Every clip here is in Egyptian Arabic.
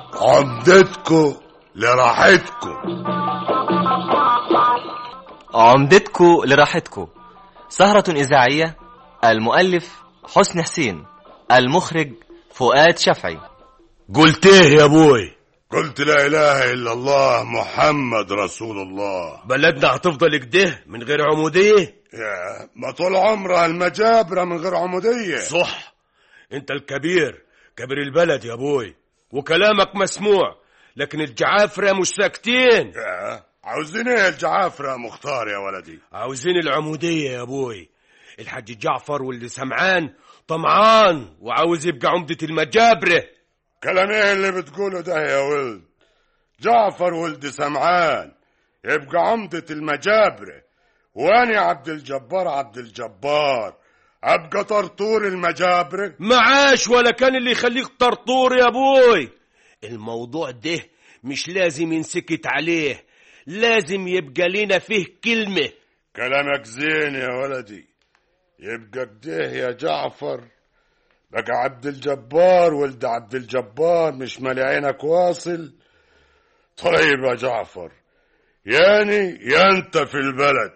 عمدتكم لراحتكم عمدتكو لراحتكو سهرة إذاعية المؤلف حسن حسين المخرج فؤاد شفعي قلت ايه يا ابوي قلت لا اله الا الله محمد رسول الله بلدنا هتفضل كده من غير عمودية يا ما طول عمرها المجابرة من غير عمودية صح انت الكبير كبير البلد يا ابوي وكلامك مسموع لكن الجعافرة مش ساكتين يا عاوزين ايه الجعافرة مختار يا ولدي عاوزين العمودية يا ابوي الحاج جعفر واللي سمعان طمعان وعاوز يبقى عمدة المجابرة كلام ايه اللي بتقوله ده يا ولد جعفر ولد سمعان يبقى عمدة المجابرة وانا عبد الجبار عبد الجبار ابقى طرطور المجابرة معاش ولا كان اللي يخليك طرطور يا ابوي الموضوع ده مش لازم ينسكت عليه لازم يبقى لنا فيه كلمة كلامك زين يا ولدي يبقى كده يا جعفر بقى عبد الجبار ولد عبد الجبار مش مالي عينك واصل طيب يا جعفر يعني يا انت في البلد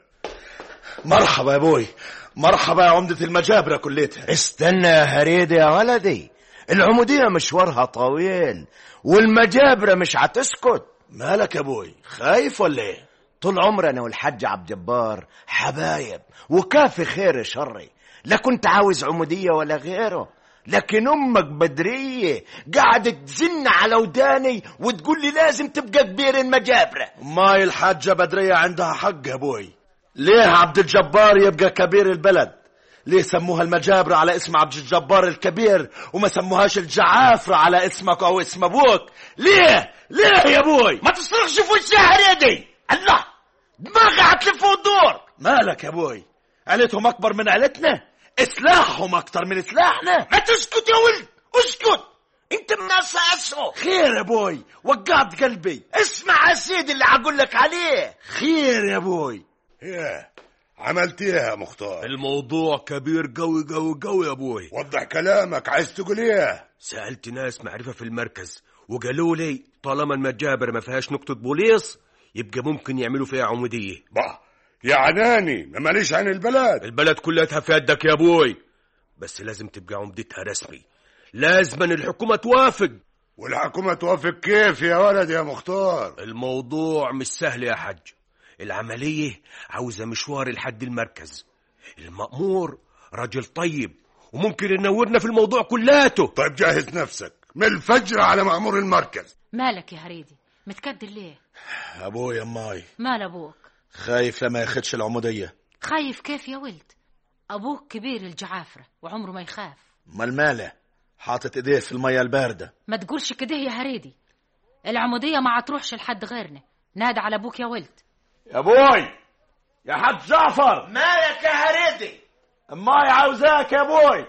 مرحبا يا ابوي مرحبا يا عمدة المجابرة كليتها استنى يا هريدي يا ولدي العمودية مشوارها طويل والمجابرة مش هتسكت مالك يا ابوي خايف ولا ايه طول عمرنا والحاج عبد الجبار حبايب وكافي خير شري لا كنت عاوز عمودية ولا غيره لكن امك بدرية قعدت تزن على وداني وتقول لي لازم تبقى كبير المجابرة ماي الحاجة بدرية عندها حق يا ابوي ليه عبد الجبار يبقى كبير البلد ليه سموها المجابرة على اسم عبد الجبار الكبير وما سموهاش الجعافرة على اسمك او اسم ابوك ليه ليه يا ابوي ما تصرخش في وشي يا هريدي الله دماغي هتلف وتدور مالك يا ابوي عيلتهم اكبر من عيلتنا اسلاحهم اكتر من سلاحنا ما تسكت يا ولد اسكت انت من اساسه خير يا ابوي وقعت قلبي اسمع يا سيدي اللي هقول لك عليه خير يا ابوي ايه عملت ايه يا مختار الموضوع كبير قوي قوي قوي يا ابوي وضح كلامك عايز تقول ايه سألت ناس معرفة في المركز وقالوا لي طالما المجابر ما فيهاش نقطة بوليس يبقى ممكن يعملوا فيها عمودية bah يا عناني ما ماليش عن البلد البلد كلها في يدك يا ابوي بس لازم تبقى عمدتها رسمي لازما الحكومة توافق والحكومة توافق كيف يا ولد يا مختار الموضوع مش سهل يا حج العملية عاوزة مشوار لحد المركز المأمور راجل طيب وممكن ينورنا في الموضوع كلاته طيب جهز نفسك من الفجر على مأمور المركز مالك يا هريدي متكدر ليه ابوي ماي مال ابوك خايف لما ياخدش العمودية خايف كيف يا ولد ابوك كبير الجعافرة وعمره ما يخاف مال ماله حاطط ايديه في المية الباردة ما تقولش كده يا هريدي العمودية ما عتروحش لحد غيرنا نادى على ابوك يا ولد يا ابوي يا حاج جعفر مالك يا هريدي ماي عاوزاك يا ابوي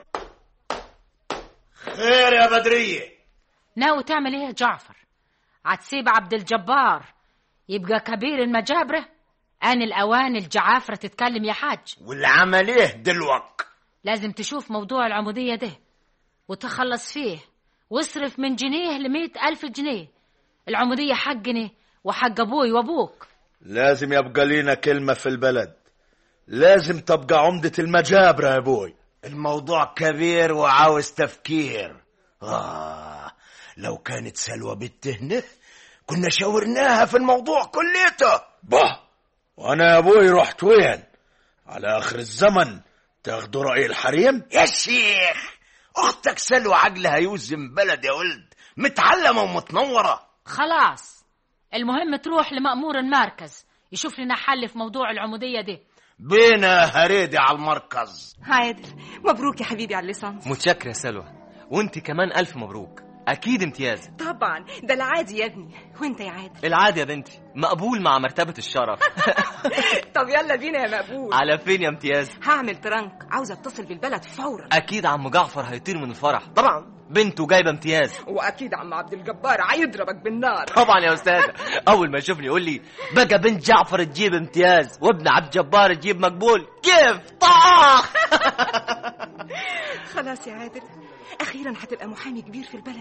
خير يا بدرية ناوي تعمل ايه يا جعفر عتسيب عبد الجبار يبقى كبير المجابرة آن الأوان الجعافرة تتكلم يا حاج والعمل ايه دلوك لازم تشوف موضوع العمودية ده وتخلص فيه واصرف من جنيه لمئة ألف جنيه العمودية حقني وحق أبوي وأبوك لازم يبقى لينا كلمة في البلد لازم تبقى عمدة المجابرة يا ابوي الموضوع كبير وعاوز تفكير آه لو كانت سلوى بنت هنا كنا شاورناها في الموضوع كليته bah وانا يا ابوي رحت وين على اخر الزمن تاخدوا رأي الحريم يا شيخ اختك سلوى عقلها يوزن بلد يا ولد متعلمه ومتنوره خلاص المهم تروح لمأمور المركز يشوف لنا حل في موضوع العمودية دي بينا هريدي على المركز عادل مبروك يا حبيبي على الليسانس متشكر يا سلوى وانت كمان ألف مبروك أكيد امتياز طبعا ده العادي يا ابني وانت يا عادل العادي يا بنتي مقبول مع مرتبة الشرف طب يلا بينا يا مقبول على فين يا امتياز هعمل ترنك عاوزه اتصل بالبلد فورا أكيد عم جعفر هيطير من الفرح طبعا بنته جايبة امتياز واكيد عم عبد الجبار هيضربك بالنار طبعا يا استاذ اول ما يشوفني يقول لي بقى بنت جعفر تجيب امتياز وابن عبد الجبار تجيب مقبول كيف طاخ خلاص يا عادل اخيرا هتبقى محامي كبير في البلد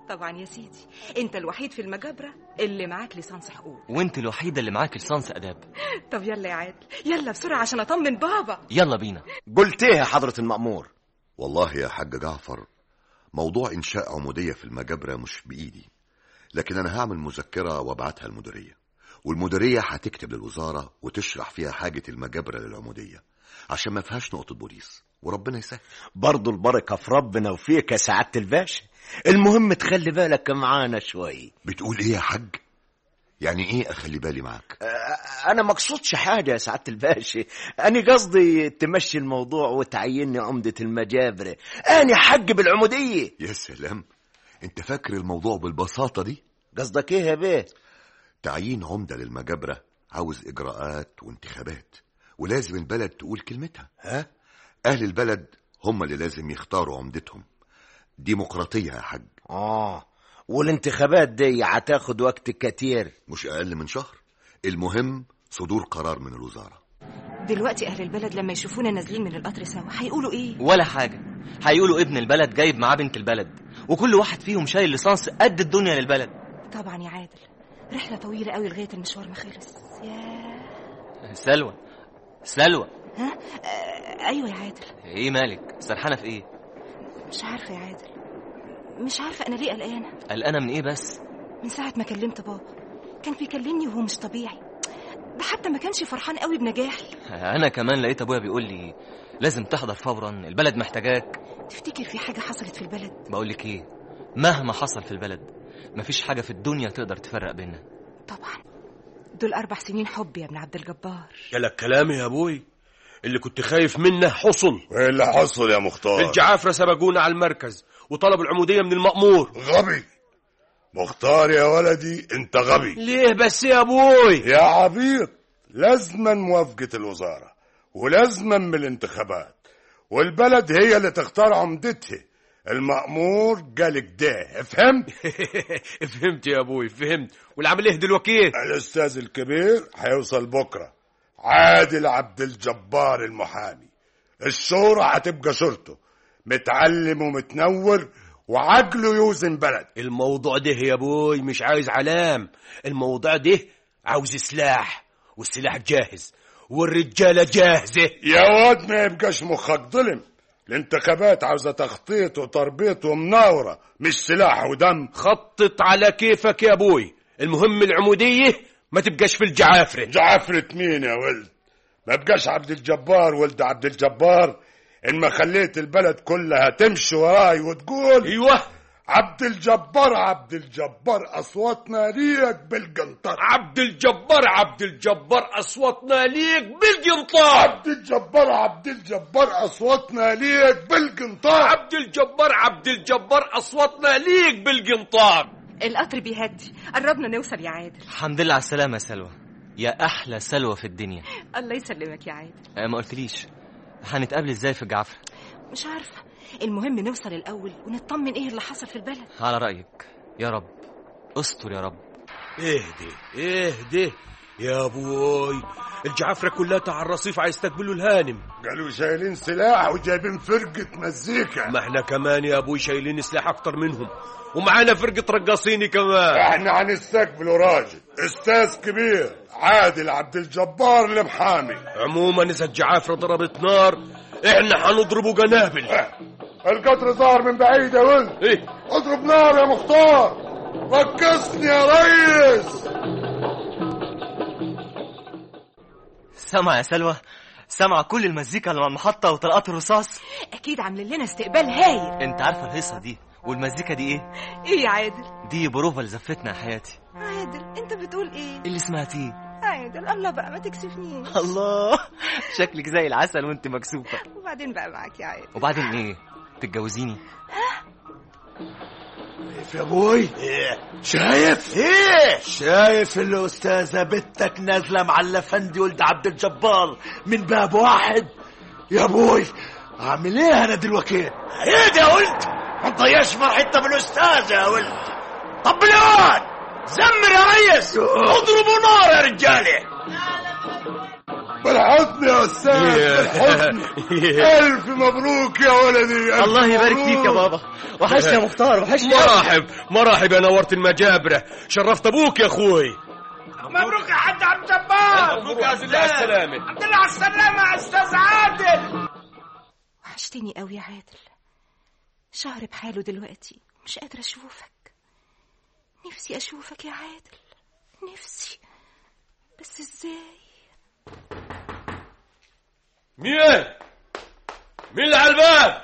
طبعا يا سيدي انت الوحيد في المجابرة اللي معاك ليسانس حقوق وانت الوحيدة اللي معاك لسانس اداب طب يلا يا عادل يلا بسرعة عشان اطمن بابا يلا بينا قلت ايه يا حضرة المأمور والله يا حاج جعفر موضوع إنشاء عمودية في المجابرة مش بإيدي لكن أنا هعمل مذكرة وابعتها المديرية والمديرية هتكتب للوزارة وتشرح فيها حاجة المجابرة للعمودية عشان ما فيهاش نقطة بوليس وربنا يسهل برضو البركة في ربنا وفيك يا سعادة الباشا المهم تخلي بالك معانا شوي بتقول إيه يا حاج؟ يعني إيه أخلي بالي معاك؟ أ- أنا مقصودش حاجة يا سعادة الباشا أنا قصدي تمشي الموضوع وتعيني عمدة المجابرة أنا حق بالعمودية يا سلام أنت فاكر الموضوع بالبساطة دي؟ قصدك إيه يا بيه تعيين عمدة للمجابرة عاوز إجراءات وانتخابات ولازم البلد تقول كلمتها ها؟ أهل البلد هم اللي لازم يختاروا عمدتهم ديمقراطية يا حاج آه والانتخابات دي هتاخد وقت كتير مش أقل من شهر المهم صدور قرار من الوزارة دلوقتي اهل البلد لما يشوفونا نازلين من القطر سوا هيقولوا ايه ولا حاجة هيقولوا ابن البلد جايب معاه بنت البلد وكل واحد فيهم شايل لسانس قد الدنيا للبلد طبعا يا عادل رحلة طويلة قوي لغاية المشوار ما خلص ياه سلوى سلوى ها آه ايوه يا عادل ايه مالك سرحانة في ايه مش عارفة يا عادل مش عارفة انا ليه قلقانة قلقانة من ايه بس من ساعة ما كلمت بابا كان بيكلمني وهو مش طبيعي ده حتى ما كانش فرحان قوي بنجاحي انا كمان لقيت ابويا بيقول لي لازم تحضر فورا البلد محتاجاك تفتكر في حاجة حصلت في البلد بقول لك ايه مهما حصل في البلد مفيش حاجة في الدنيا تقدر تفرق بينا طبعا دول أربع سنين حب يا ابن عبد الجبار يا كلامي يا ابوي اللي كنت خايف منه حصل وايه اللي حصل يا مختار الجعافرة سبقونا على المركز وطلبوا العمودية من المأمور غبي مختار يا ولدي انت غبي ليه بس يا ابوي يا عبيط لازما موافقة الوزارة ولازما من الانتخابات والبلد هي اللي تختار عمدتها المأمور قال كده فهمت فهمت يا ابوي فهمت والعمليه دلوقتي الأستاذ الكبير هيوصل بكرة عادل عبد الجبار المحامي الشورى هتبقى شرطه متعلم ومتنور وعقله يوزن بلد الموضوع ده يا ابوي مش عايز علام الموضوع ده عاوز سلاح والسلاح جاهز والرجاله جاهزه يا واد ما يبقاش مخك ظلم الانتخابات عاوزة تخطيط وتربيط ومناورة مش سلاح ودم خطط على كيفك يا ابوي المهم العموديه ما تبقاش في الجعافره جعفرة مين يا ولد ما بقاش عبد الجبار ولد عبد الجبار ان ما خليت البلد كلها تمشي وراي وتقول ايوه عبد الجبار عبد الجبار اصواتنا ليك بالقنطر عبد الجبار عبد الجبار اصواتنا ليك بالقنطار عبد الجبار عبد الجبار اصواتنا ليك بالقنطر عبد الجبار عبد الجبار اصواتنا ليك بالقنطار القطر بيهدي قربنا نوصل يا عادل الحمد لله على السلامة يا سلوى يا أحلى سلوى في الدنيا الله يسلمك يا عادل أه ما قلتليش هنتقابل ازاي في الجعفرة مش عارفة المهم نوصل الأول ونطمن إيه اللي حصل في البلد على رأيك يا رب استر يا رب اهدي اهدي يا ابوي الجعفره كلها على الرصيف عايز يستقبلوا الهانم قالوا شايلين سلاح وجايبين فرقة مزيكا ما احنا كمان يا ابوي شايلين سلاح اكتر منهم ومعانا فرقه رقاصيني كمان احنا هنستقبلوا راجل استاذ كبير عادل عبد الجبار المحامي عموما اذا الجعافره ضربت نار احنا هنضربوا قنابل القطر ظهر من بعيد يا ولد ايه اضرب نار يا مختار رقصني يا ريس سامع يا سلوى سامع كل المزيكا اللي مع المحطة وطلقات الرصاص أكيد عاملين لنا استقبال هايل انت عارفة الهيصة دي والمزيكا دي ايه إيه يا عادل دي بروفة لزفتنا يا حياتي عادل أنت بتقول إيه ايه اللي سمعتيه عادل الله بقى ما تكسفنيش الله شكلك زي العسل وانت مكسوفة وبعدين بقى معاك يا عادل وبعدين ايه تتجوزيني شايف يا ابوي شايف ايه شايف الاستاذه بنتك نازله مع الافندي ولد عبد الجبار من باب واحد يا ابوي اعمل ايه انا دلوقتي ايه ده يا ولد ما تضيعش فرحتنا بالاستاذه يا ولد طب الواد زمر يا ريس اضربوا نار يا رجاله بلا بالحضن يا استاذ بالحضن الف مبروك يا ولدي ألف الله يبارك فيك يا مبروك. بابا وحشني يا مختار وحشني أوي. مراحب مراحب يا نورت المجابرة شرفت ابوك يا اخوي مبروك يا حاج عبد الجبار مبروك يا عزيز على السلامة الحمد لله على السلامة يا استاذ عادل وحشتني قوي يا عادل شهر بحاله دلوقتي مش قادرة أشوفك نفسي أشوفك يا عادل نفسي بس إزاي مين مين اللي على الباب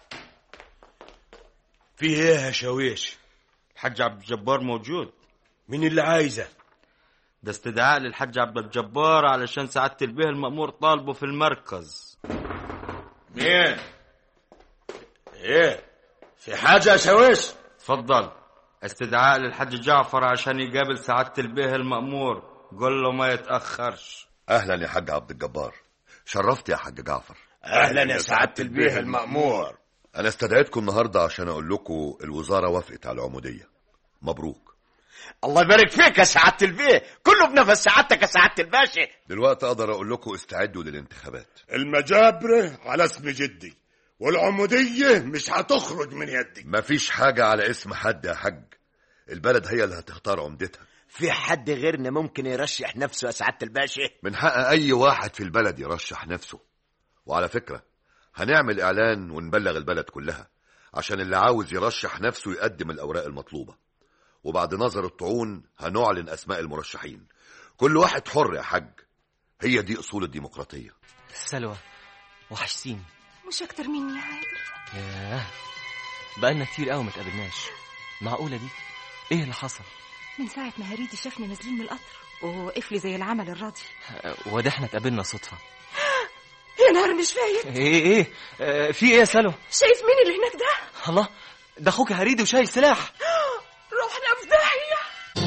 في ايه يا شاويش الحاج عبد الجبار موجود مين اللي عايزه ده استدعاء للحاج عبد الجبار علشان سعادة البيه المأمور طالبه في المركز مين ايه في حاجة يا شاويش اتفضل استدعاء للحاج جعفر عشان يقابل سعادة البيه المأمور قول له ما يتأخرش اهلا يا حاج عبد الجبار شرفت يا حاج جعفر أهلا يا سعادة البيه المأمور انا استدعيتكم النهارده عشان اقول لكم الوزاره وافقت على العموديه مبروك الله يبارك فيك يا سعادة البيه كله بنفس سعادتك يا سعادة الباشا دلوقتي اقدر اقول لكم استعدوا للانتخابات المجابرة على اسم جدي والعمودية مش هتخرج من يدي مفيش حاجه على اسم حد يا حاج البلد هي اللي هتختار عمدتها في حد غيرنا ممكن يرشح نفسه يا سعادة الباشا من حق اي واحد في البلد يرشح نفسه وعلى فكره هنعمل اعلان ونبلغ البلد كلها عشان اللي عاوز يرشح نفسه يقدم الاوراق المطلوبه وبعد نظر الطعون هنعلن اسماء المرشحين كل واحد حر يا حاج هي دي اصول الديمقراطيه سلوى وحشتيني مش أكتر مني يا عادل ياه بقالنا كتير قوي ما اتقابلناش معقولة دي ايه اللي حصل من ساعة ما هريدي شافنا نازلين من القطر ووقف لي زي العمل الراضي أه، وده احنا اتقابلنا صدفة يا نهار مش فايت ايه ايه أه، في ايه يا سلوى شايف مين اللي هناك ده الله ده اخوك هريدي وشايل سلاح رحنا في داهية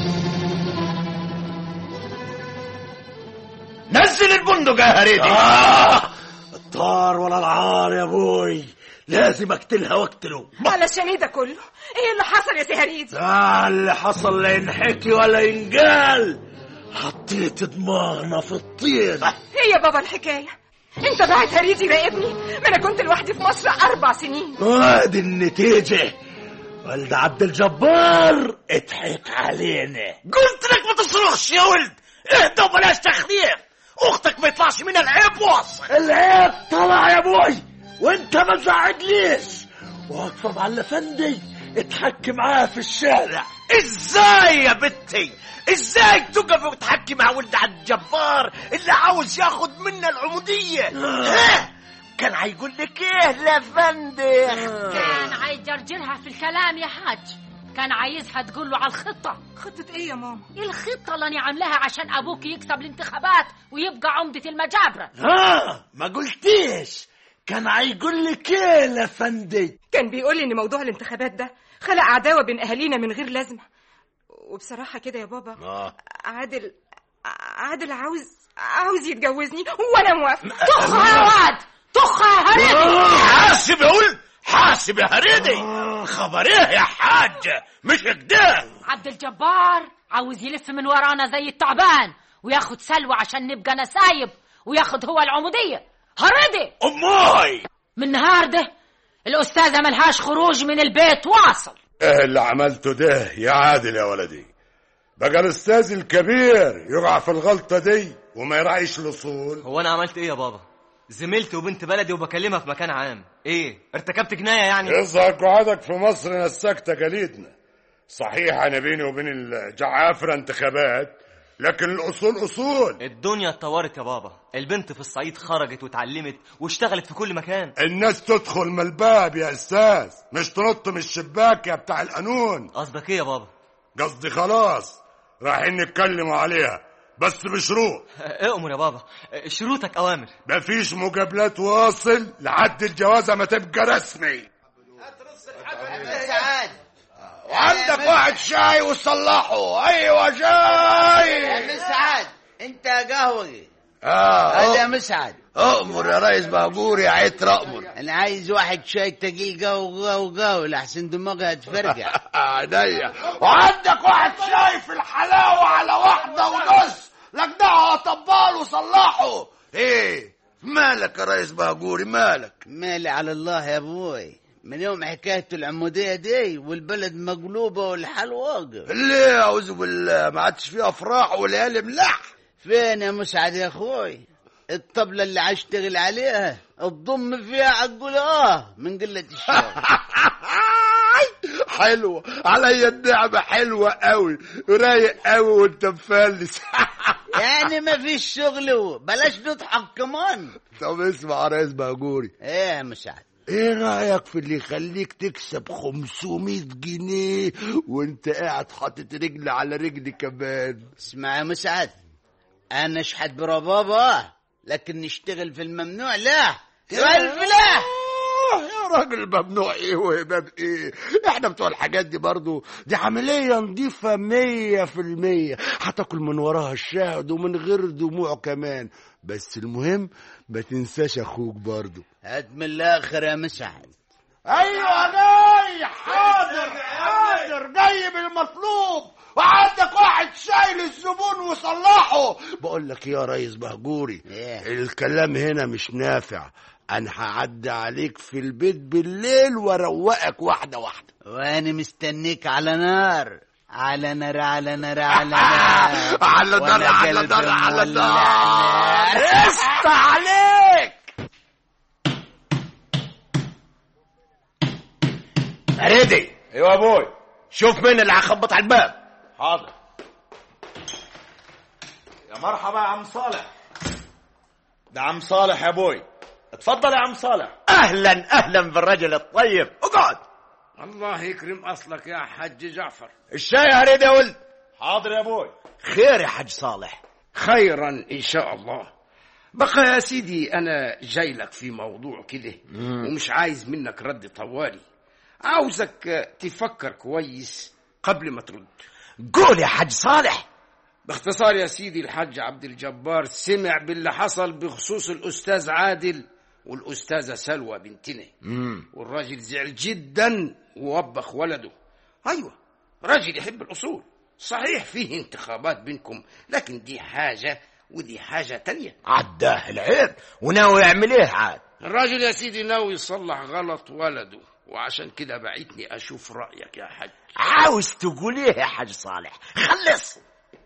نزل البندق يا هريدي آه الطار ولا العار يا ابوي لازم اقتلها واقتله علشان ايه ده كله ايه اللي حصل يا سي هريدي آه اللي حصل لا ينحكي ولا ينقال حطيت دماغنا في الطين ايه يا بابا الحكاية انت بعت هريدي راقبني ما انا كنت لوحدي في مصر اربع سنين وادي النتيجة ولد عبد الجبار اضحك علينا قلت لك ما تصرخش يا ولد اهدى وبلاش تخليف اختك ما يطلعش منها العيب واصل العيب طلع يا ابوي وانت ما تزعجليش واقفه مع الافندي اتحكي معاه في الشارع ازاي يا بنتي ازاي تقف وتحكي مع ولد عبد الجبار اللي عاوز ياخد منا العمودية ها كان هيقول لك ايه لفندي كان هيجرجرها في الكلام يا حاج كان عايزها تقول له على الخطة خطة ايه يا ماما الخطة اللي أنا عاملاها عشان أبوك يكسب الانتخابات ويبقى عمدة المجابرة ها ما قلتيش كان هيقول لك ايه لفندي كان بيقول لي ان موضوع الانتخابات ده خلق عداوة بين اهالينا من غير لازمة وبصراحة كده يا بابا آه. عادل عادل عاوز عاوز يتجوزني وانا موافقة طخها يا واد طخها يا هريدي حاسب يا ولد حاسب يا هريدي خبر ايه يا حاج مش كده عبد الجبار عاوز يلف من ورانا زي التعبان وياخد سلوى عشان نبقى نسايب وياخد هو العمودية هريدي اماي من نهار ده الأستاذة ملهاش خروج من البيت واصل ايه اللي عملته ده يا عادل يا ولدي بقى الاستاذ الكبير يقع في الغلطة دي وما يراعيش الاصول هو انا عملت ايه يا بابا زميلت وبنت بلدي وبكلمها في مكان عام ايه ارتكبت جناية يعني يظهر قعدك في مصر نساك تقاليدنا صحيح انا بيني وبين الجعافرة انتخابات لكن الاصول اصول الدنيا اتطورت يا بابا البنت في الصعيد خرجت واتعلمت واشتغلت في كل مكان الناس تدخل من الباب يا استاذ مش تنط من الشباك يا بتاع القانون قصدك ايه يا بابا قصدي خلاص رايحين نتكلموا عليها بس بشروط اؤمر يا بابا شروطك اوامر مفيش مقابلات واصل لحد الجوازة ما تبقى رسمي وعندك واحد شاي وصلحه ايوه شاي مسعد انت قهوجي اه هذا يا مسعد اؤمر يا ريس بهجور يا عتر اؤمر انا عايز واحد شاي تقيل قهوة قهوة قهوة لحسن دماغي هتفرقع عينيا وعندك واحد شاي في الحلاوه على واحده ونص لك دعوه طبال وصلحه ايه مالك يا ريس باجوري مالك مالي على الله يا ابوي من يوم حكاية العمودية دي والبلد مقلوبة والحال واقف ليه اعوذ بالله ما عادش فيه افراح وليالي ملح فين يا مسعد يا اخوي الطبلة اللي عشتغل عليها الضم فيها عقول اه من قلة الشغل حلوة عليا النعمة حلوة قوي رايق قوي وانت مفلس يعني ما فيش شغل بلاش نضحك كمان طب اسمع يا ريس باجوري ايه يا مسعد ايه رايك في اللي يخليك تكسب 500 جنيه وانت قاعد حاطط رجل على رجل كمان اسمع يا مسعد انا اشحت بربابة لكن نشتغل في الممنوع لا الف لا آه، يا راجل ممنوع ايه وهباب ايه احنا بتوع الحاجات دي برضو دي عملية نظيفة مية في المية هتاكل من وراها الشهد ومن غير دموع كمان بس المهم ما تنساش اخوك برضو هات من الاخر يا مسعد ايوه جاي حاضر حاضر جاي بالمطلوب وعندك واحد شايل الزبون وصلحه بقول لك يا ريس بهجوري إيه؟ الكلام هنا مش نافع انا هعدي عليك في البيت بالليل واروقك واحده واحده وانا مستنيك على نار على نار على نار على نار على نار وأنا على قلبي نار على مولع نار نار. است عليك ريدي ايوه يا ابوي شوف مين اللي هيخبط على الباب حاضر يا مرحبا يا عم صالح ده عم صالح يا ابوي اتفضل يا عم صالح اهلا اهلا بالرجل الطيب اقعد الله يكرم اصلك يا حج جعفر الشاي يا ريدي يا ولد حاضر يا ابوي خير يا حج صالح خيرا ان شاء الله بقى يا سيدي انا جاي لك في موضوع كده ومش عايز منك رد طوالي عاوزك تفكر كويس قبل ما ترد قول يا حج صالح باختصار يا سيدي الحاج عبد الجبار سمع باللي حصل بخصوص الاستاذ عادل والاستاذه سلوى بنتنا والراجل زعل جدا ووبخ ولده ايوه راجل يحب الاصول صحيح فيه انتخابات بينكم لكن دي حاجه ودي حاجه تانية عداه العيب وناوي يعمل ايه عاد الراجل يا سيدي ناوي يصلح غلط ولده وعشان كده بعتني اشوف رايك يا حاج عاوز تقول ايه يا حج صالح خلص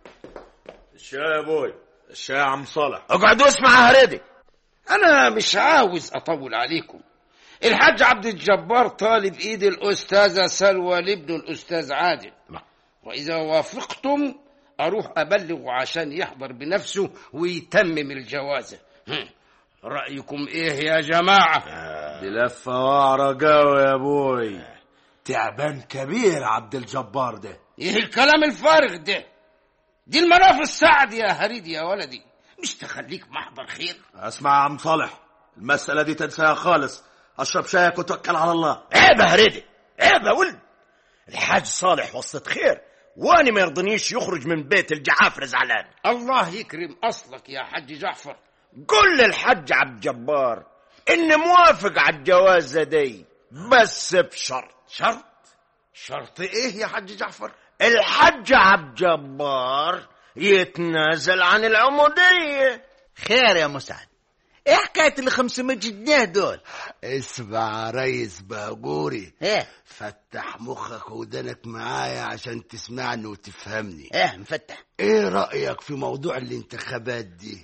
الشاي يا ابوي الشاي يا عم صالح اقعد واسمع يا ريدي انا مش عاوز اطول عليكم الحاج عبد الجبار طالب ايد الاستاذه سلوى لابن الاستاذ عادل واذا وافقتم اروح ابلغه عشان يحضر بنفسه ويتمم الجوازه هم. رايكم ايه يا جماعه دي لفه وعرة قوي يا ابوي تعبان كبير عبد الجبار ده ايه الكلام الفارغ ده دي المناف السعد يا هريد يا ولدي مش تخليك محضر خير اسمع يا عم صالح المسألة دي تنساها خالص اشرب شايك وتوكل على الله عيب يا ريدي عيب يا ولد الحاج صالح وسط خير واني ما يرضنيش يخرج من بيت الجعافر زعلان الله يكرم اصلك يا حج جعفر قل للحج عبد الجبار اني موافق على الجوازة دي بس بشرط شرط شرط ايه يا حج جعفر الحج عبد الجبار يتنازل عن العمودية خير يا مسعد ايه حكاية ال 500 جنيه دول اسمع يا ريس باجوري ايه فتح مخك ودنك معايا عشان تسمعني وتفهمني ايه مفتح ايه رأيك في موضوع الانتخابات دي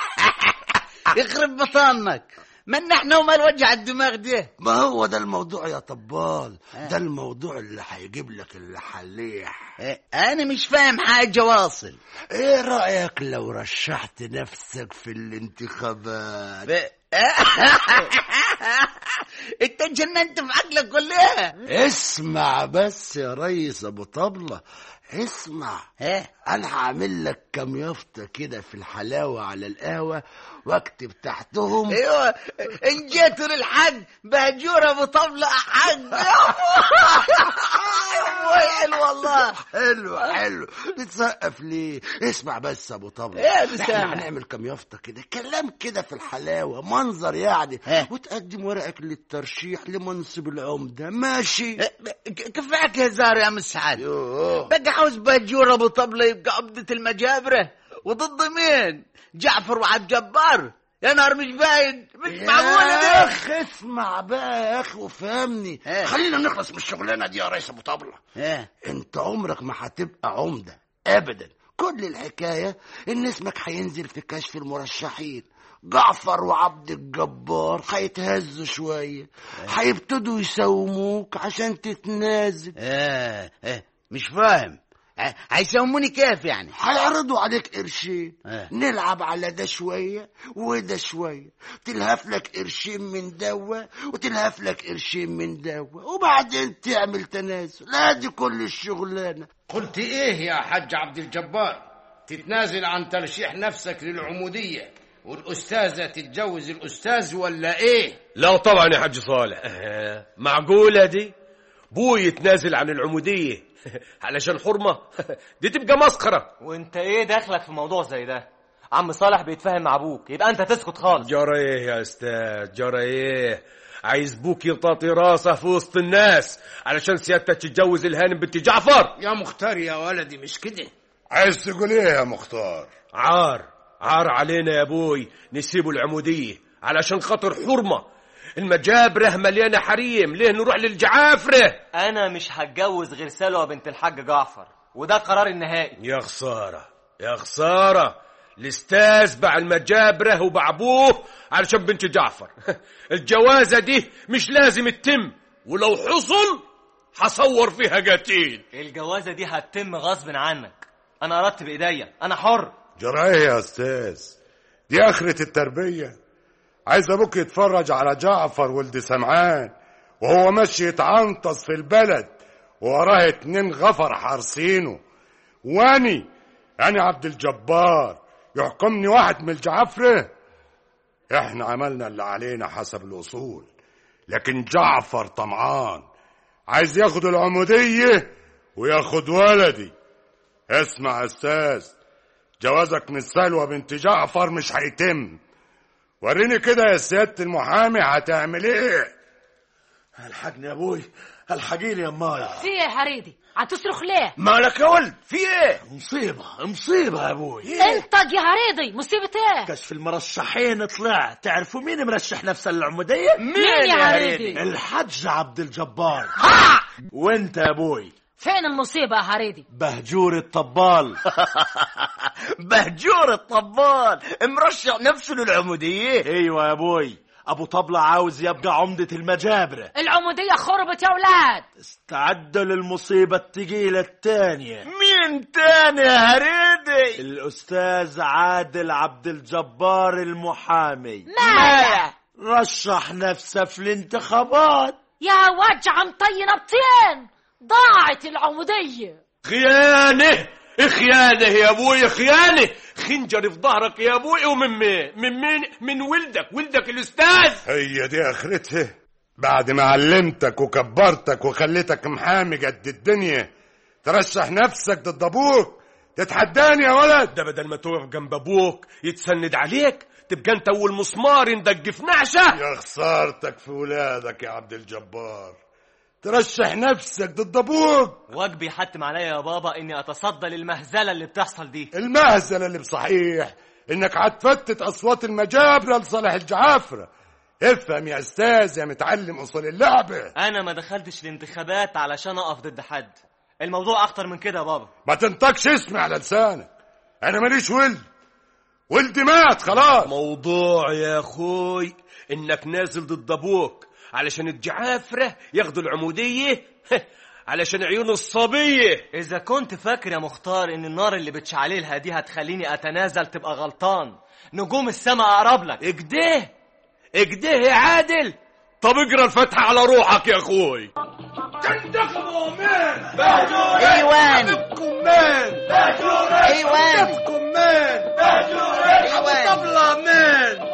يخرب بطانك من احنا ومال وجع الدماغ ده ما هو ده الموضوع يا طبال ده الموضوع اللي هيجيب لك اللحليح إيه، انا مش فاهم حاجة واصل ايه رأيك لو رشحت نفسك في الانتخابات ب- انت اتجننت في عقلك كلها اسمع بس يا ريس ابو طبلة اسمع ايه انا هعمل لك كام يافطة كده في الحلاوة على القهوة واكتب تحتهم ايوه ان جيت للحج بهجور ابو طبلة حج حلو والله حلو حلو بتسقف ليه اسمع بس يا ابو طبلة ايه بسامع؟ احنا هنعمل كام يافطة كده كلام كده في الحلاوة منظر يعني اه. وتقدم ورقك للترشيح لمنصب العمدة ماشي كفاك هزار يا مسعد يوه. بقى عاوز بهجور ابو طبلة يبقى عبدة المجابرة وضد مين جعفر وعبد جبار يا نهار مش باين مش يا معقولة دي اخ اسمع بقى يا اخي وفهمني إيه. خلينا نخلص من الشغلانه دي يا ريس ابو طبله إيه. انت عمرك ما هتبقى عمده ابدا كل الحكايه ان اسمك هينزل في كشف المرشحين جعفر وعبد الجبار هيتهزوا شويه هيبتدوا يساوموك عشان تتنازل اه اه مش فاهم ه- هيسموني كيف يعني هيعرضوا عليك قرشين آه. نلعب على ده شوية وده شوية تلهف لك قرشين من دوا وتلهف لك قرشين من دوا وبعدين تعمل تنازل لا دي كل الشغلانة قلت ايه يا حاج عبد الجبار تتنازل عن ترشيح نفسك للعمودية والأستاذة تتجوز الأستاذ ولا ايه لا طبعا يا حاج صالح معقولة دي بوي يتنازل عن العمودية علشان حرمة دي تبقى مسخرة وانت ايه دخلك في موضوع زي ده عم صالح بيتفاهم مع ابوك يبقى انت تسكت خالص جرى ايه يا استاذ جرى ايه عايز بوك يطاطي راسه في وسط الناس علشان سيادتك تتجوز الهانم بنت جعفر يا مختار يا ولدي مش كده عايز تقول ايه يا مختار عار عار علينا يا ابوي نسيبوا العمودية علشان خاطر حرمة المجابرة مليانة حريم ليه نروح للجعافرة انا مش هتجوز غير سلوى بنت الحاج جعفر وده قرار النهائي يا خسارة يا خسارة الاستاذ باع المجابرة وباع ابوه علشان بنت جعفر الجوازة دي مش لازم تتم ولو حصل حصور فيها قتيل الجوازة دي هتتم غصب عنك انا اردت بايديا انا حر جرى ايه يا استاذ دي اخرة التربية عايز ابوك يتفرج على جعفر ولد سمعان وهو ماشي يتعنطص في البلد ووراه اتنين غفر حارسينه واني انا عبد الجبار يحكمني واحد من الجعفرة احنا عملنا اللي علينا حسب الاصول لكن جعفر طمعان عايز ياخد العمودية وياخد ولدي اسمع يا استاذ جوازك من سلوى بنت جعفر مش هيتم وريني كده يا سيادة المحامي هتعمل ايه الحقني يا ابوي الحقيني يا مايا في ايه يا حريدي هتصرخ ليه مالك يا ولد في ايه مصيبة مصيبة يا ابوي انطق يا حريدي مصيبة ايه كشف المرشحين طلع تعرفوا مين مرشح نفسه للعمودية مين يا حريدي الحج عبد الجبار وانت يا ابوي فين المصيبة يا حريدي بهجور الطبال بهجور الطبال مرشح نفسه للعمودية ايوه يا ابوي ابو طبلة عاوز يبقى عمدة المجابرة العمودية خربت يا ولاد استعدوا للمصيبة التقيلة التانية مين تاني يا هريدي الأستاذ عادل عبد الجبار المحامي ماله رشح نفسه في الانتخابات يا وجع مطي نبطين ضاعت العمودية خيانة خيانة يا ابوي خيانة خنجر في ظهرك يا ابوي ومن مين من مين من ولدك ولدك الاستاذ هي دي اخرتها بعد ما علمتك وكبرتك وخليتك محامي قد الدنيا ترشح نفسك ضد ابوك تتحداني يا ولد ده بدل ما تقف جنب ابوك يتسند عليك تبقى انت اول مسمار يندق في نعشه يا خسارتك في ولادك يا عبد الجبار ترشح نفسك ضد ابوك واجبي يحتم عليا يا بابا اني اتصدى للمهزله اللي بتحصل دي المهزله اللي بصحيح انك هتفتت اصوات المجابره لصالح الجعافره افهم يا استاذ يا متعلم اصول اللعبه انا ما دخلتش الانتخابات علشان اقف ضد حد الموضوع اخطر من كده يا بابا ما تنطقش اسمي على لسانك انا ماليش ولد ولدي مات خلاص موضوع يا اخوي انك نازل ضد ابوك علشان الجعافره ياخدوا العموديه علشان عيون الصبيه اذا كنت فاكر يا مختار ان النار اللي بتشعللها دي هتخليني اتنازل تبقى غلطان نجوم السماء اقرب لك اكده اكده يا عادل طب اقرا الفتحة على روحك يا اخوي تنتخبوا مين ايوان تنتخبكم مين ايوان تنتخبكم مين ايوان طبلة مين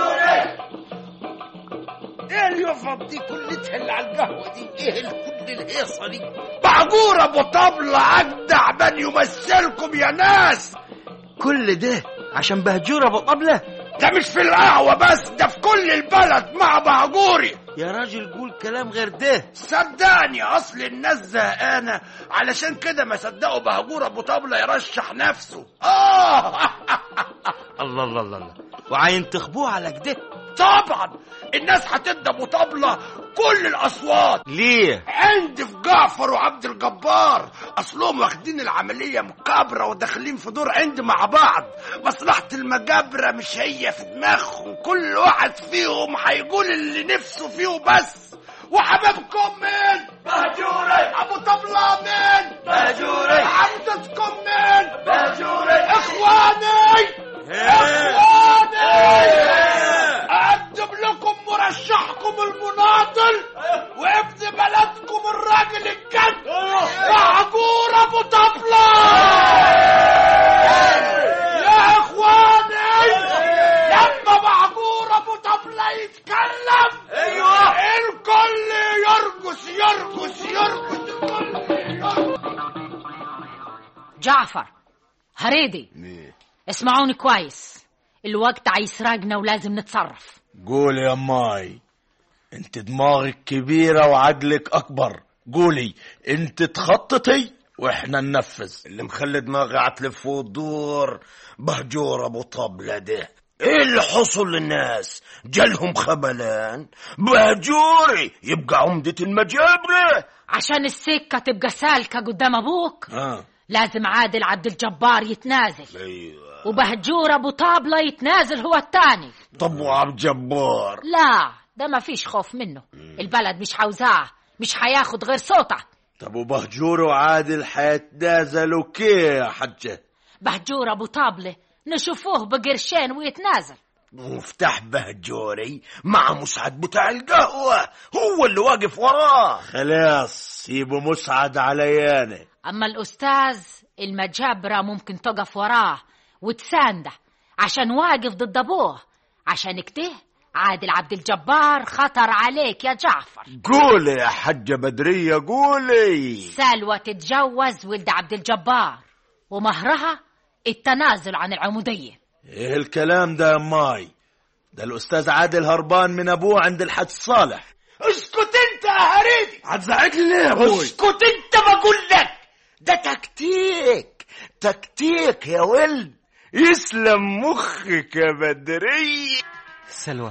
ايه اليوفط دي كلتها اللي على القهوة دي ايه كل الهيصة دي بعقور ابو طبلة اجدع من يمثلكم يا ناس كل ده عشان بهجور ابو طبلة ده مش في القهوة بس ده في كل البلد مع بعجوري يا راجل قول كلام غير ده صدقني اصل الناس زهقانه علشان كده ما صدقوا بهجور ابو طبله يرشح نفسه اه الله الله الله الله وعينتخبوه على كده طبعا الناس هتدي ابو طبله كل الاصوات ليه عندي في جعفر وعبد الجبار اصلهم واخدين العمليه مكابره وداخلين في دور عندي مع بعض مصلحه المجابره مش هي في دماغهم كل واحد فيهم هيقول اللي نفسه فيه بس وحبيبكم مين بهجوري ابو طبله مين بهجوري عبدتكم مين بهجوري اخواني اخواني اقدم لكم مرشحكم المناضل وابن بلدكم الراجل الجد معجور ابو طبله يا اخواني لما معجور ابو طبله يتكلم ايوه الكل يرقص يرقص يرقص الكل يرقص جعفر هريدي اسمعوني كويس الوقت هيسرقنا ولازم نتصرف قول يا ماي انت دماغك كبيرة وعقلك اكبر قولي انت تخططي واحنا ننفذ اللي مخلي دماغي عتلف ودور بهجور ابو طبلة ده ايه اللي حصل للناس جالهم خبلان بهجوري يبقى عمدة المجابرة عشان السكة تبقى سالكة قدام أبوك اه لازم عادل عبد الجبار يتنازل ايوه وبهجور أبو طابلة يتنازل هو التاني طب وعبد جبار لا ده ما فيش خوف منه البلد مش عاوزاه مش هياخد غير صوته طب وبهجور وعادل حيتنازلوا كيه يا حجة بهجور أبو طابلة نشوفوه بقرشين ويتنازل مفتاح بهجوري مع مسعد بتاع القهوة هو اللي واقف وراه خلاص سيبوا مسعد علياني أما الأستاذ المجابرة ممكن تقف وراه وتسانده عشان واقف ضد أبوه عشان كده عادل عبد الجبار خطر عليك يا جعفر قولي يا حجة بدرية قولي سلوى تتجوز ولد عبد الجبار ومهرها التنازل عن العمودية ايه الكلام ده يا ماي ده الأستاذ عادل هربان من أبوه عند الحج صالح اسكت انت يا هريدي هتزعجني ليه يا ابوي اسكت انت بقول لك ده تكتيك تكتيك يا ولد يسلم مخك يا بدرية سلوى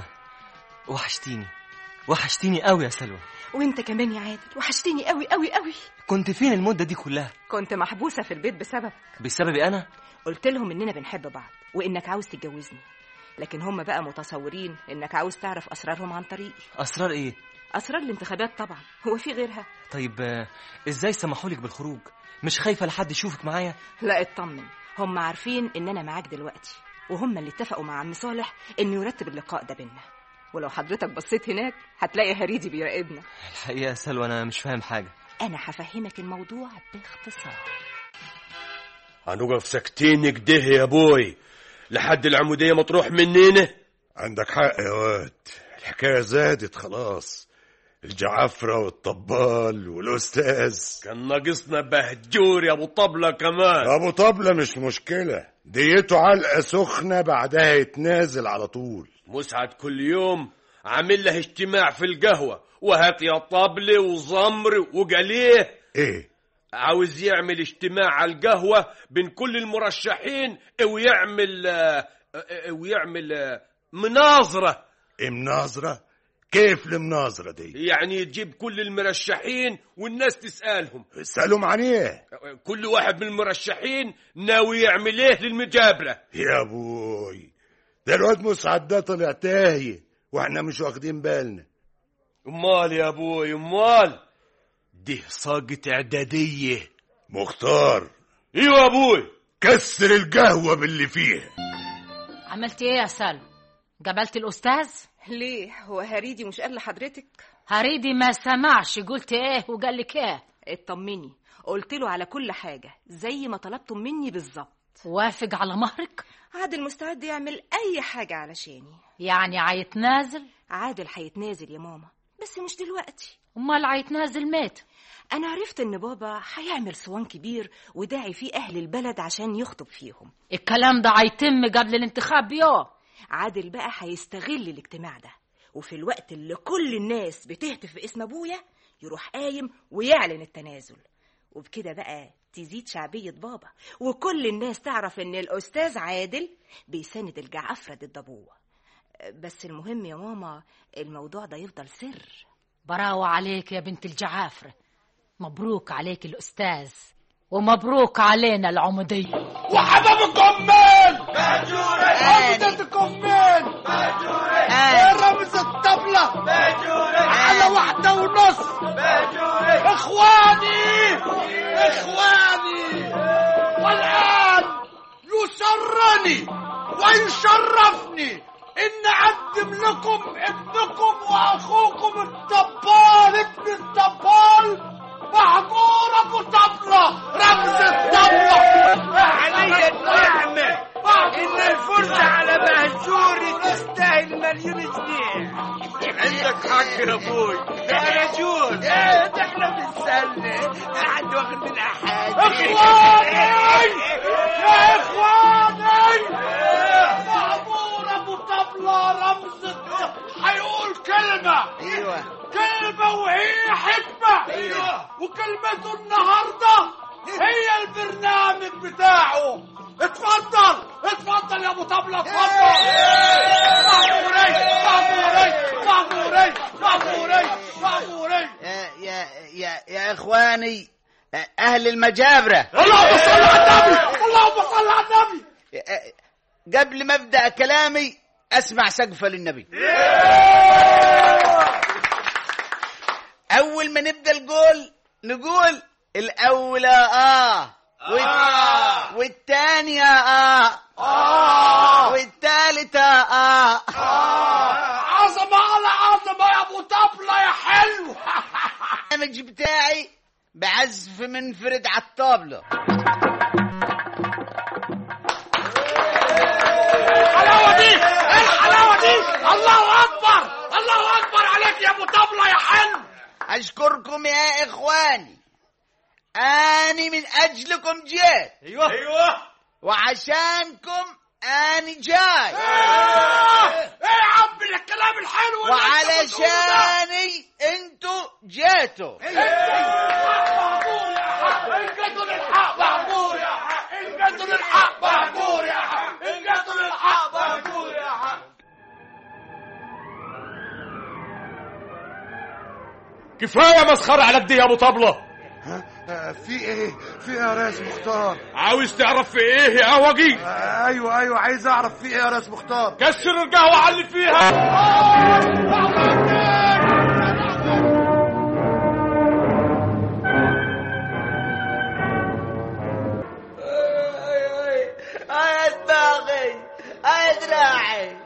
وحشتيني وحشتيني قوي يا سلوى وانت كمان يا عادل وحشتني قوي قوي قوي كنت فين المدة دي كلها كنت محبوسة في البيت بسبب بسببي أنا قلت لهم اننا بنحب بعض وانك عاوز تتجوزني لكن هم بقى متصورين انك عاوز تعرف اسرارهم عن طريقي أسرار إيه اسرار الانتخابات طبعا هو في غيرها طيب آه، إزاي سمحولك بالخروج مش خايفة لحد يشوفك معايا لا اطمن هم عارفين ان انا معاك دلوقتي وهم اللي اتفقوا مع عم صالح انه يرتب اللقاء ده بينا ولو حضرتك بصيت هناك هتلاقي هريدي بيراقبنا الحقيقة يا سلوى أنا مش فاهم حاجة انا هفهمك الموضوع باختصار هنقف ساكتين كده يا بوي لحد العمودية ما تروح مننا عندك حق يا واد الحكاية زادت خلاص الجعفرة والطبال والأستاذ كان ناقصنا بهجور يا ابو طبلة كمان أبو طبلة مش مشكلة ديته علقة سخنة بعدها يتنازل على طول مسعد كل يوم عامل له اجتماع في القهوة وهات يا طبلة وزمر وقليه إيه عاوز يعمل اجتماع على القهوة بين كل المرشحين ويعمل آه، آه، ويعمل آه، مناظرة مناظرة كيف المناظرة دي يعني تجيب كل المرشحين والناس تسألهم اسألهم عن ايه كل واحد من المرشحين ناوي يعمل ايه للمجابرة يا ابوي ده الواد مسعد ده طلع تاهي واحنا مش واخدين بالنا امال يا ابوي امال دي صاقة إعدادية مختار ايوه يا ابوي كسر القهوة باللي فيها عملت ايه يا سلمى قابلت الأستاذ ليه هو هريدي مش قال لحضرتك هريدي ما سمعش قلت ايه وقال لك ايه اطمني قلت له على كل حاجة زي ما طلبتم مني بالظبط وافق على مهرك عادل مستعد يعمل أي حاجة علشاني يعني عيتنازل عادل هيتنازل يا ماما بس مش دلوقتي امال عيتنازل مات أنا عرفت إن بابا هيعمل صوان كبير وداعي فيه أهل البلد عشان يخطب فيهم الكلام ده هيتم قبل الانتخاب بيوم عادل بقى هيستغل الاجتماع ده وفي الوقت اللي كل الناس بتهتف باسم أبويا يروح قايم ويعلن التنازل وبكده بقى تزيد شعبية بابا وكل الناس تعرف ان الأستاذ عادل بيساند الجعفرة ضد أبوه بس المهم يا ماما الموضوع ده يفضل سر براوة عليك يا بنت الجعافرة مبروك عليك الأستاذ ومبروك علينا العمودية وحبابكم مين؟ باجورة عمدتكم مين؟ باجورة يا رمز الطبلة باجورة على واحدة ونص باجورة إخواني إخواني والآن يسرني ويشرفني إن أقدم لكم ابنكم وأخوكم الطبال ابن الطبال محجور أبو طبلة رمز الطبلة علي النعمة إن الفرصة على مهجوري تستاهل مليون جنيه عندك حق يا أبوي ده رجول ده احنا بنسلي حد واخد من أحد إخواني يا إخواني محجور أبو طبلة رمز الطبلة هيقول كلمة ايوه كلمة وهي حكمة أيوة. وكلمته النهاردة هي البرنامج بتاعه اتفضل اتفضل يا ابو طبلة اتفضل معموري معموري معموري معموري معموري يا يا يا, يا اخواني اهل المجابره اللهم صل على النبي اللهم صل على النبي قبل ما ابدا كلامي اسمع سقفه للنبي اول ما نبدا القول نقول الاولى اه والت- والثانيه اه آه. والثالثه اه عظمة على عظمة يا ابو طبلة يا حلو البرنامج بتاعي بعزف منفرد على الطابلة الحلاوة دي ايه الحلاوة دي الله اكبر الله اكبر عليك يا ابو طبلة يا حلو أشكركم يا إخواني أني من أجلكم جيت ايوه أيوه وعشانكم أني جاي ايه يا عم الكلام الحلو اللي أنت بتقوله ده؟ وعلشاني انتوا جيتوا انقذوا للحق معقول يا حق انقذوا للحق معقول يا حق انقذوا للحق معقول يا حق كفايه مسخره على قد يا ابو طبله في ايه في ايه يا ريس مختار عاوز تعرف في ايه يا وجي آه، ايوه ايوه عايز اعرف في ايه يا ريس مختار كسر القهوه علي فيها آه دماغي آه دراعي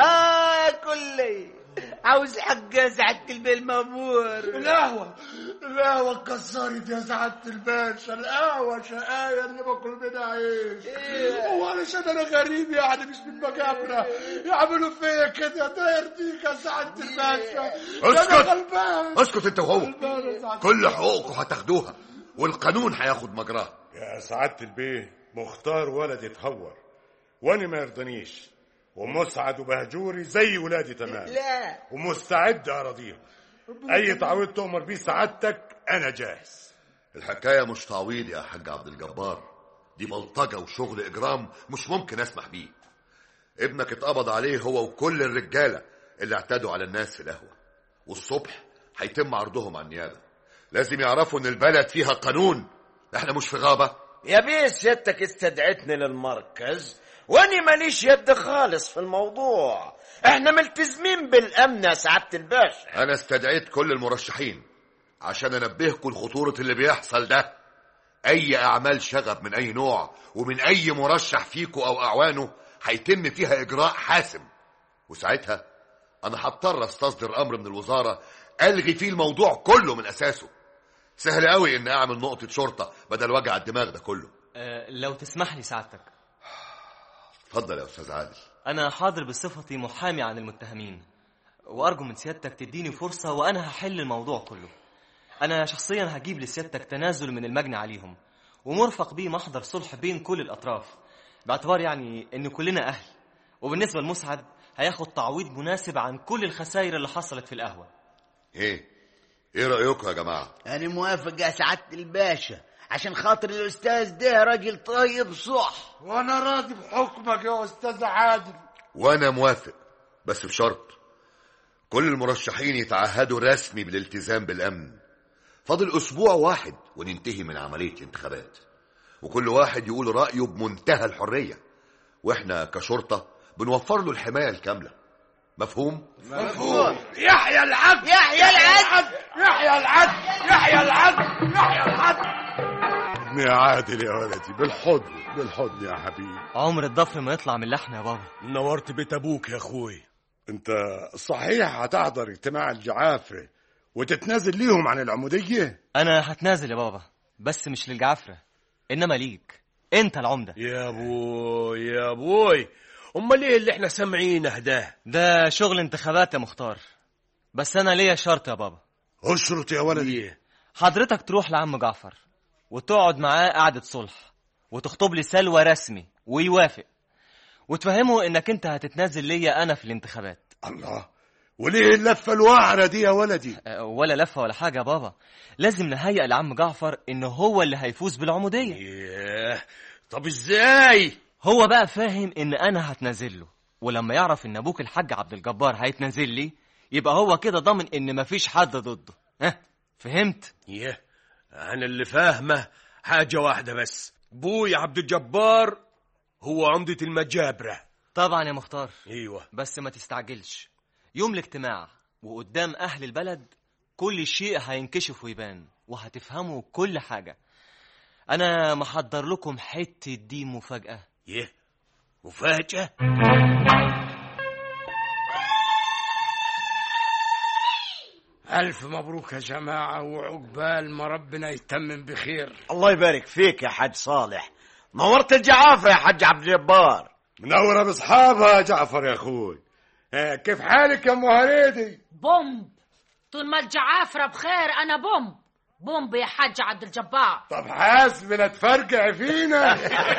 آه كلي عاوز حق سعادة البيه المأمور القهوة القهوة اتكسرت يا سعادة الباشا القهوة شقاية اللي باكل منها عيش هو علشان انا غريب يعني مش من مجابرة يعملوا فيا كده ده يرضيك يا سعادة الباشا ده اسكت. انا غلبان اسكت انت وهو غلبان يا سعادة كل حقوقكم هتاخدوها والقانون هياخد مجراه يا سعادة البيه مختار ولد يتهور وانا ما يرضنيش ومسعد وبهجوري زي ولادي تمام لا ومستعد اراضيهم اي تعويض تؤمر بيه سعادتك انا جاهز الحكايه مش تعويض يا حاج عبد الجبار دي بلطجه وشغل اجرام مش ممكن اسمح بيه ابنك اتقبض عليه هو وكل الرجاله اللي اعتدوا على الناس في القهوه والصبح هيتم عرضهم على النيابه لازم يعرفوا ان البلد فيها قانون احنا مش في غابه يا بيه سيادتك استدعتني للمركز واني ماليش يد خالص في الموضوع احنا ملتزمين بالامن يا سعاده الباشا انا استدعيت كل المرشحين عشان انبهكم لخطوره اللي بيحصل ده اي اعمال شغب من اي نوع ومن اي مرشح فيكم او اعوانه هيتم فيها اجراء حاسم وساعتها انا هضطر استصدر امر من الوزاره الغي فيه الموضوع كله من اساسه سهل قوي ان اعمل نقطه شرطه بدل وجع الدماغ ده كله أه لو تسمح لي سعادتك اتفضل يا استاذ عادل أنا حاضر بصفتي محامي عن المتهمين وأرجو من سيادتك تديني فرصة وأنا هحل الموضوع كله أنا شخصيا هجيب لسيادتك تنازل من المجني عليهم ومرفق بيه محضر صلح بين كل الأطراف باعتبار يعني إن كلنا أهل وبالنسبة لمسعد هياخد تعويض مناسب عن كل الخسائر اللي حصلت في القهوة ايه ايه رايكم يا جماعه أنا موافق يا سعادة الباشا عشان خاطر الاستاذ ده راجل طيب صح وانا راضي بحكمك يا استاذ عادل وانا موافق بس بشرط كل المرشحين يتعهدوا رسمي بالالتزام بالامن فاضل اسبوع واحد وننتهي من عمليه الانتخابات وكل واحد يقول رايه بمنتهى الحريه واحنا كشرطه بنوفر له الحمايه الكامله مفهوم مفهوم يحيى العدل يحيى العدل يحيى العدل يحيى العدل يحيى العدل يا عادل يا ولدي بالحضن بالحضن يا حبيبي عمر الضفر ما يطلع من لحم يا بابا نورت بيت ابوك يا اخوي انت صحيح هتحضر اجتماع الجعافرة وتتنازل ليهم عن العمودية انا هتنازل يا بابا بس مش للجعفرة انما ليك انت العمدة يا ابوي يا ابوي امال ايه اللي احنا سامعينه ده ده شغل انتخابات يا مختار بس انا ليا شرط يا بابا اشرط يا ولدي إيه؟ حضرتك تروح لعم جعفر وتقعد معاه قعدة صلح وتخطب لي سلوى رسمي ويوافق وتفهمه انك انت هتتنازل ليا انا في الانتخابات الله وليه اللفة الوعرة دي يا ولدي أه، ولا لفة ولا حاجة يا بابا لازم نهيئ لعم جعفر ان هو اللي هيفوز بالعمودية ياه طب ازاي هو بقى فاهم ان انا هتنازل له ولما يعرف ان ابوك الحاج عبد الجبار هيتنازل لي يبقى هو كده ضامن ان مفيش حد ضده ها فهمت يه انا اللي فاهمه حاجه واحده بس بوي عبد الجبار هو عمده المجابره طبعا يا مختار ايوه بس ما تستعجلش يوم الاجتماع وقدام اهل البلد كل شيء هينكشف ويبان وهتفهموا كل حاجة انا محضر لكم حتة دي مفاجأة يه مفاجأة ألف مبروك يا جماعة وعقبال ما ربنا يتمم بخير الله يبارك فيك يا حاج صالح نورت الجعافة يا حاج عبد الجبار منورة باصحابها يا جعفر يا اخوي آه، كيف حالك يا ام هريدي بومب طول ما الجعافرة بخير أنا بومب بومب يا حاج عبد الجبار طب حاسب لا تفرقع فينا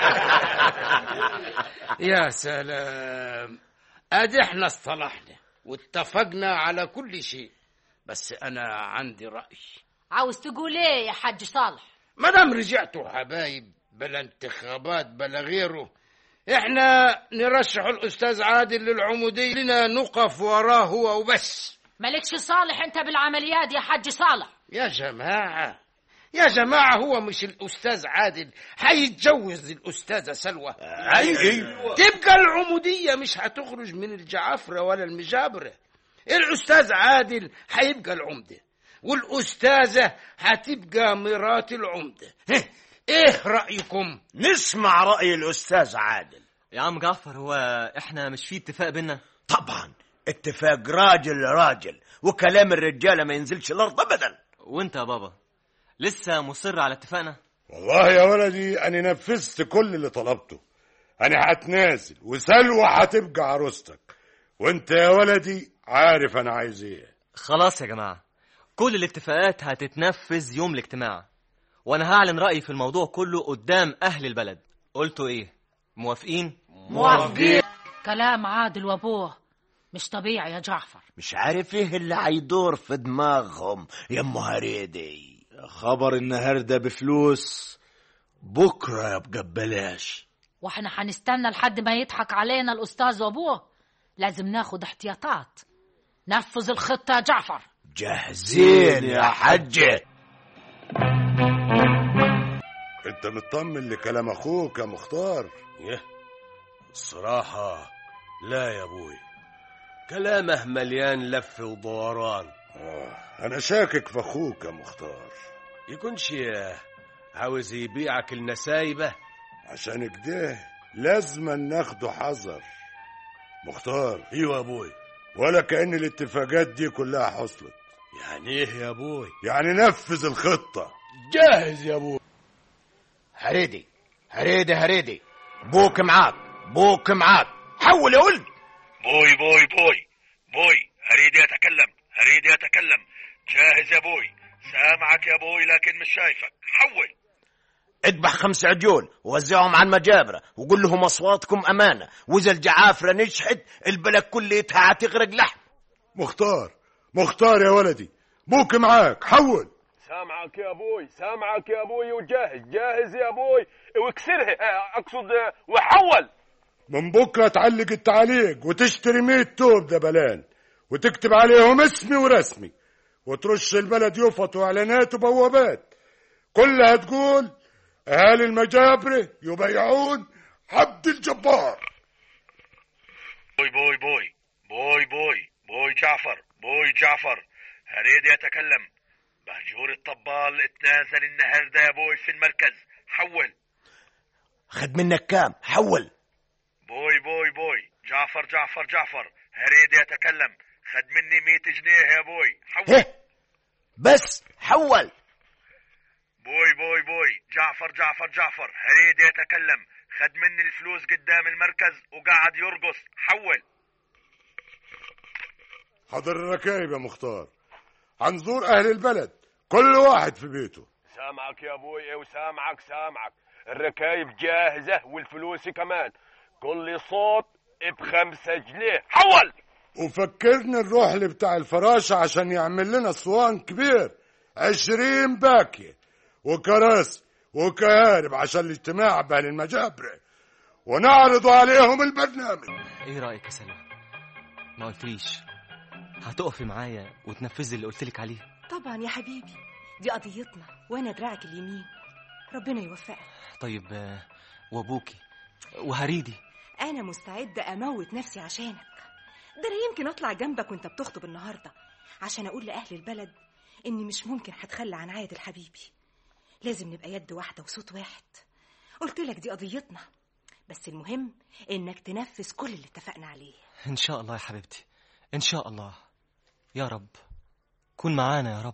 يا سلام ادي احنا اصطلحنا واتفقنا على كل شيء بس انا عندي رأي عاوز تقول ايه يا حاج صالح ما دام رجعتوا حبايب بلا انتخابات بلا غيره احنا نرشح الاستاذ عادل للعمودية لنا نقف وراه هو وبس مالكش صالح انت بالعمليات يا حاج صالح يا جماعة يا جماعة هو مش الأستاذ عادل هيتجوز الأستاذة سلوى أيوة. تبقى العمودية مش هتخرج من الجعفرة ولا المجابرة الأستاذ عادل هيبقى العمدة والأستاذة هتبقى مرات العمدة هه، إيه رأيكم؟ نسمع رأي الأستاذ عادل يا عم جعفر هو احنا مش في اتفاق بينا طبعا اتفاق راجل لراجل وكلام الرجالة ما ينزلش الأرض أبدا وانت يا بابا لسه مصر على اتفاقنا والله يا ولدي انا نفذت كل اللي طلبته انا هتنازل وسلوى هتبقى عروستك وانت يا ولدي عارف انا عايز ايه خلاص يا جماعة كل الاتفاقات هتتنفذ يوم الاجتماع وانا هعلن رأيي في الموضوع كله قدام اهل البلد قلتوا ايه موافقين موافقين كلام عادل وابوه مش طبيعي يا جعفر مش عارف ايه اللي هيدور في دماغهم يا ام هريدي خبر النهارده بفلوس بكره يبقى ببلاش واحنا هنستنى لحد ما يضحك علينا الأستاذ وابوه لازم ناخد احتياطات نفذ الخطة يا جعفر جاهزين يا حجة انت مطمن لكلام اخوك يا مختار يه الصراحة لا يا أبوي كلامه مليان لف ودوران آه، انا شاكك في اخوك يا مختار يكونش عاوز يبيعك النسايبة عشان كده لازم ناخده حذر مختار ايوه يا ابوي ولا كأن الاتفاقات دي كلها حصلت يعني ايه يا ابوي يعني نفذ الخطة جاهز يا ابوي هريدي هريدي هريدي بوك معاك بوك معاك حول يا ولد بوي بوي بوي بوي أريد أتكلم أريد أتكلم جاهز يا بوي سامعك يا بوي لكن مش شايفك حول اذبح خمس عجول ووزعهم على المجابرة وقول لهم أصواتكم أمانة وإذا الجعافرة نجحت البلد كليتها هتغرق لحم مختار مختار يا ولدي بوك معاك حول سامعك يا ابوي سامعك يا ابوي وجاهز جاهز يا ابوي واكسرها آه، اقصد آه، وحول من بكرة تعلق التعليق وتشتري مية توب دبلان وتكتب عليهم اسمي ورسمي وترش البلد يفط واعلانات وبوابات كلها تقول اهالي المجابرة يبيعون عبد الجبار بوي بوي بوي بوي بوي بوي جعفر بوي جعفر هريد يتكلم بهجور الطبال اتنازل النهارده يا بوي في المركز حول خد منك كام حول بوي بوي بوي جعفر جعفر جعفر هريد يتكلم خد مني مية جنيه يا بوي حول هه بس حول بوي بوي بوي جعفر جعفر جعفر هريد يتكلم خد مني الفلوس قدام المركز وقعد يرقص حول حضر الركايب يا مختار هنزور اهل البلد كل واحد في بيته سامعك يا ابوي وسامعك سامعك الركايب جاهزة والفلوس كمان كل صوت بخمسة جنيه حول وفكرني نروح لبتاع الفراشة عشان يعمل لنا صوان كبير عشرين باكية وكراسي وكهارب عشان الاجتماع بين المجابرة ونعرض عليهم البرنامج ايه رايك يا سلمى ما قلتليش هتقفي معايا وتنفذي اللي قلتلك عليه طبعا يا حبيبي دي قضيتنا وانا دراعك اليمين ربنا يوفقك طيب آه، وابوكي وهريدي انا مستعده اموت نفسي عشانك ده انا يمكن اطلع جنبك وانت بتخطب النهارده عشان اقول لاهل البلد اني مش ممكن هتخلى عن عادل حبيبي لازم نبقى يد واحده وصوت واحد قلت لك دي قضيتنا بس المهم انك تنفذ كل اللي اتفقنا عليه ان شاء الله يا حبيبتي ان شاء الله يا رب كن معانا يا رب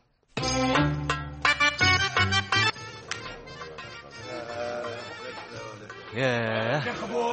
ياه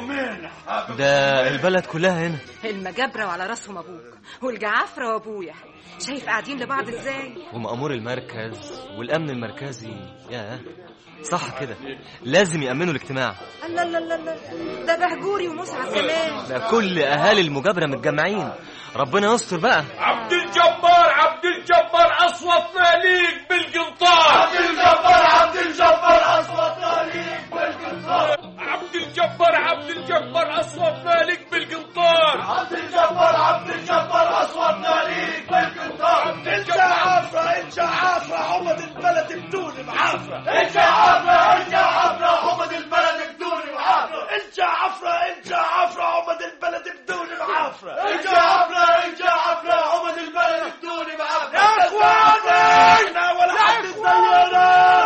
ده البلد كلها هنا المجابرة وعلى راسهم ابوك والجعافرة وابويا شايف قاعدين لبعض ازاي ومأمور المركز والأمن المركزي ياه صح كده لازم يأمنوا الاجتماع الله الله الله الله ده بهجوري ومسعد كمان ده كل أهالي المجابرة متجمعين ربنا يستر بقى عبد الجبار عبد الجبار أصواتنا ليك بالقنطار عبد الجبار عبد الجبار أصواتنا ليك بالقنطار عبد الجبار عبد الجبار أصواتنا ليك بالقنطار عبد الجبار عبد الجبار أصواتنا ليك بالقنطار انت عافرة انت عافرة عمد البلد بدون معافرة انت عافرة انت عافرة عمد البلد بدون معافرة انت عافرة انت عافرة عمد البلد بدون معافرة انت عافرة انت عافرة عمد البلد بدون معافرة يا اخواني احنا ولا حد زينا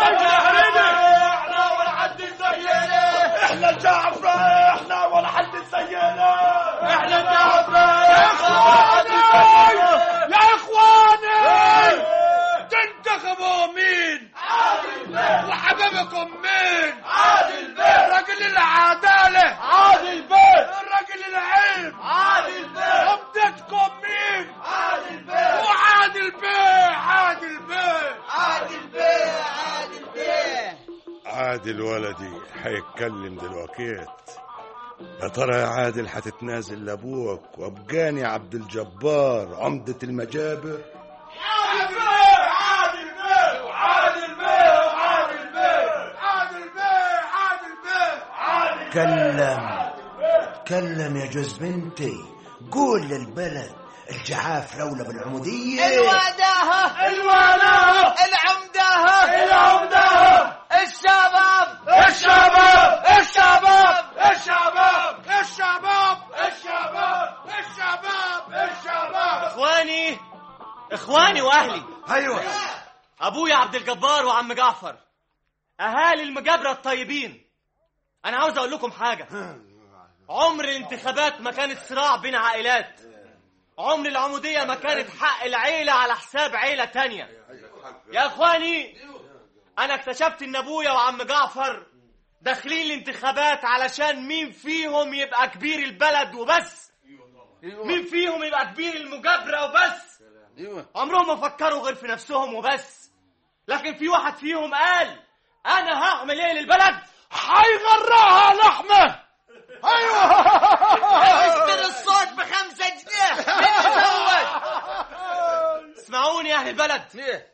احنا ولا حد زينا احنا جعفرة احنا ولا حد زينا احنا جعفرة يا اخواني يا اخواني تنتخبوا مين عادل بيه وحبيبكم مين عادل بيه رجل العدالة عادل بيه الرجل العلم عادل بيه عمدتكم مين عادل بيه وعادل بيه عادل بيه عادل بيه عادل بيه عادل ولدي هيتكلم دلوقتي يا ترى يا عادل هتتنازل لابوك وابقاني عبد الجبار عمدة المجابر عادل بيه عادل بيه وعادل بيه وعادل بيه عادل بيه عادل بيه عادل كلم كلم يا جوز بنتي قول للبلد الجعاف لولا بالعمودية الواداها الواناه العمداها العمدة الشباب الشباب الشباب الشباب الشباب الشباب الشباب الشباب إخواني إخواني وأهلي ايوه أبويا عبد الجبار وعم جعفر أهالي المجابرة الطيبين أنا عاوز أقول لكم حاجة عمر الانتخابات ما كانت صراع بين عائلات عمر العمودية ما كانت حق العيلة على حساب عيلة تانية يا إخواني أنا اكتشفت إن أبويا وعم جعفر داخلين الانتخابات علشان مين فيهم يبقى كبير البلد وبس مين فيهم يبقى كبير المجابرة وبس ايوه عمرهم ما فكروا غير في نفسهم وبس لكن في واحد فيهم قال انا هعمل ايه للبلد هيغرقها لحمة ايوه اشتري الصوت بخمسة جنيه مين يزود اسمعوني يا اهل البلد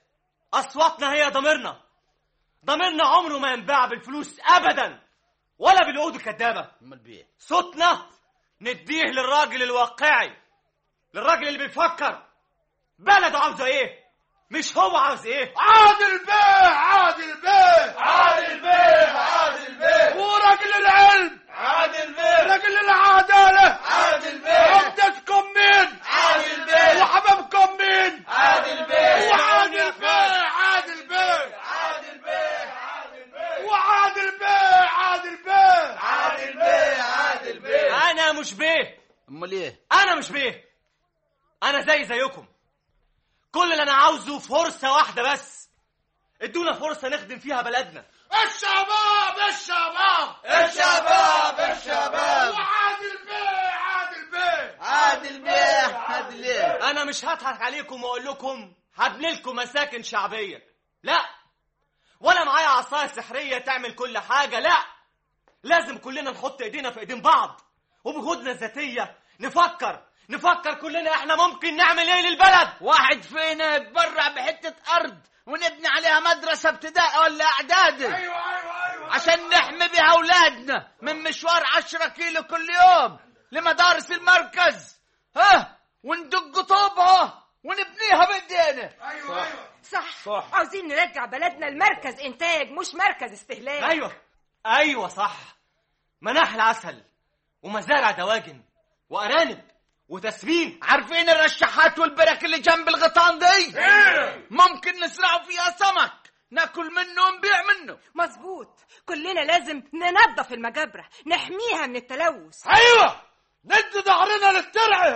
اصواتنا هي ضميرنا ضميرنا عمره ما ينباع بالفلوس ابدا ولا بالعقود الكدابه امال بيه صوتنا نديه للراجل الواقعي للراجل اللي بيفكر بلده عاوزه ايه مش هو عاوز ايه عادل بيه عادل بيه عادل بيه عادل بيه ورجل العلم عادل بيه رجل العدالة عادل بيه عمدتكم مين عادل بيه وحبابكم مين عادل بيه وعادل بيه عادل بيه عادل بيه عادل بيه وعادل بيه عادل بيه عادل بيه عادل بيه انا مش بيه امال ايه انا مش بيه انا زي زيكم كل اللي انا عاوزه فرصه واحده بس ادونا فرصه نخدم فيها بلدنا الشباب الشباب الشباب الشباب وعادل بيه عادل بيه عادل بيه عادل ايه انا مش هضحك عليكم واقول لكم هبني لكم مساكن شعبيه لا ولا معايا عصايه سحريه تعمل كل حاجه لا لازم كلنا نحط ايدينا في ايدين بعض وبجهودنا الذاتيه نفكر نفكر كلنا احنا ممكن نعمل ايه للبلد واحد فينا يتبرع بحتة أرض ونبني عليها مدرسة ابتدائي ولا إعدادي ايوه ايوه ايوه عشان نحمي بها أولادنا من مشوار عشرة كيلو كل يوم لمدارس المركز ها وندق طوبها ونبنيها بإيدينا ايوه ايوه صح صح. عاوزين نرجع بلدنا لمركز انتاج مش مركز استهلاك ايوه ايوه صح مناحل عسل ومزارع دواجن وارانب وتسمين عارفين الرشاحات والبرك اللي جنب الغيطان دي ممكن نزرعوا فيها سمك ناكل منه ونبيع منه مظبوط كلنا لازم ننظف المجابرة نحميها من التلوث ايوه ندي ظهرنا للترعه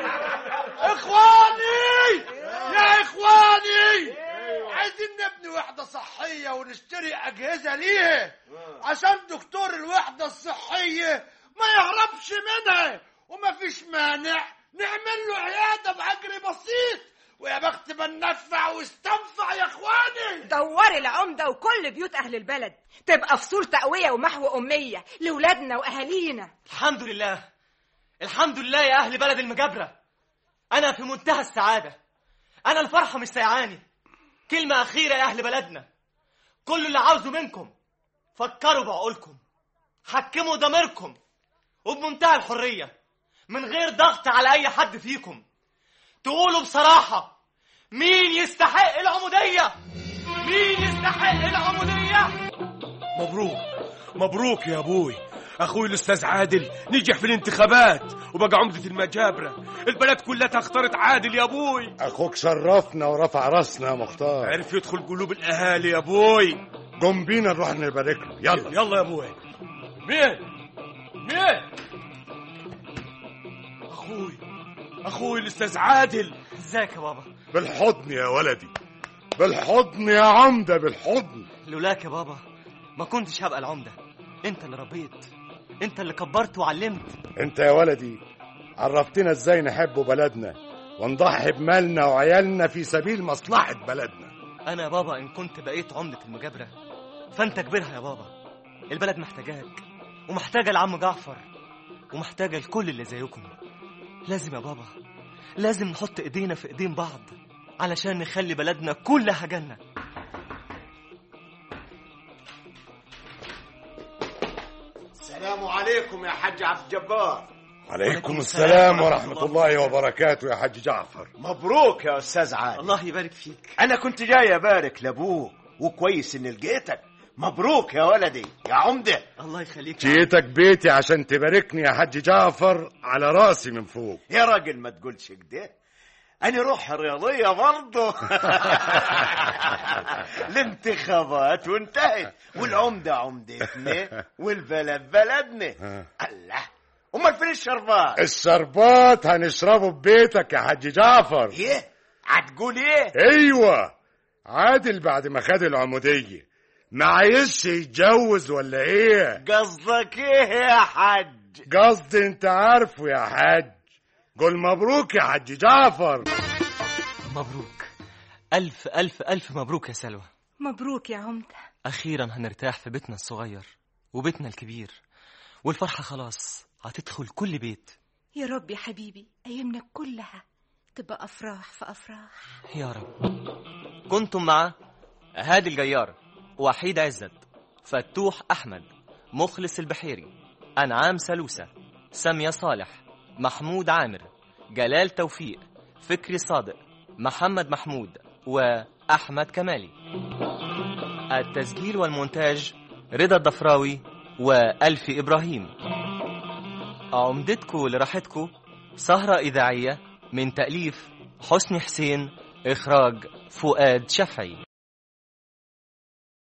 اخواني يا اخواني عايزين نبني وحده صحيه ونشتري اجهزه ليها عشان دكتور الوحده الصحيه ما يهربش منها وما فيش مانع نعمل له عياده باجر بسيط ويا بخت من نفع واستنفع يا اخواني دوري العمدة وكل بيوت أهل البلد تبقى فصول تقوية ومحو أمية لولادنا وأهالينا الحمد لله الحمد لله يا اهل بلد المجابره انا في منتهى السعاده انا الفرحه مش سيعاني كلمه اخيره يا اهل بلدنا كل اللي عاوزه منكم فكروا بعقولكم حكموا ضميركم وبمنتهى الحريه من غير ضغط على اي حد فيكم تقولوا بصراحه مين يستحق العموديه مين يستحق العموديه مبروك مبروك يا ابوي اخوي الاستاذ عادل نجح في الانتخابات وبقى عمدة المجابرة البلد كلها اختارت عادل يا ابوي اخوك شرفنا ورفع راسنا يا مختار عرف يدخل قلوب الاهالي يا ابوي قوم بينا نروح نبارك له يلا يلا يا ابوي مين مين اخوي اخوي الاستاذ عادل ازيك يا بابا بالحضن يا ولدي بالحضن يا عمدة بالحضن لولاك يا بابا ما كنتش هبقى العمده انت اللي ربيت انت اللي كبرت وعلمت انت يا ولدي عرفتنا ازاي نحب بلدنا ونضحي بمالنا وعيالنا في سبيل مصلحة بلدنا انا يا بابا ان كنت بقيت عمده المجابره فانت كبرها يا بابا البلد محتاجاك ومحتاجه العم جعفر ومحتاجه الكل اللي زيكم لازم يا بابا لازم نحط ايدينا في ايدين بعض علشان نخلي بلدنا كلها جنه السلام عليكم يا حاج عبد الجبار عليكم السلام ورحمة الله وبركاته يا حاج جعفر مبروك يا استاذ عادل الله يبارك فيك انا كنت جاي ابارك لابوك وكويس اني لقيتك مبروك يا ولدي يا عمده الله يخليك يا جيتك بيتي عشان تباركني يا حاج جعفر على راسي من فوق يا راجل ما تقولش كده أنا روح رياضية برضه الانتخابات وانتهت والعمدة عمدتنا والبلد بلدنا الله أمال فين الشربات؟ الشربات هنشربه ببيتك يا حاج جعفر إيه؟ هتقول إيه؟ ايوه عادل بعد ما خد العمودية ما عايزش يتجوز ولا ايه قصدك إيه يا حاج؟ قصدي انت عارفه يا حاج قول مبروك يا حاج جعفر مبروك ألف ألف ألف مبروك يا سلوى مبروك يا عمدة أخيرا هنرتاح في بيتنا الصغير وبيتنا الكبير والفرحة خلاص هتدخل كل بيت يا رب يا حبيبي أيامنا كلها تبقى أفراح في أفراح يا رب كنتم مع هادي الجيار وحيد عزت فتوح أحمد مخلص البحيري أنعام سلوسة سامية صالح محمود عامر جلال توفيق فكري صادق محمد محمود وأحمد كمالي التسجيل والمونتاج رضا الضفراوي وألفي إبراهيم عمدتكو لراحتكو سهرة إذاعية من تأليف حسني حسين إخراج فؤاد شفعي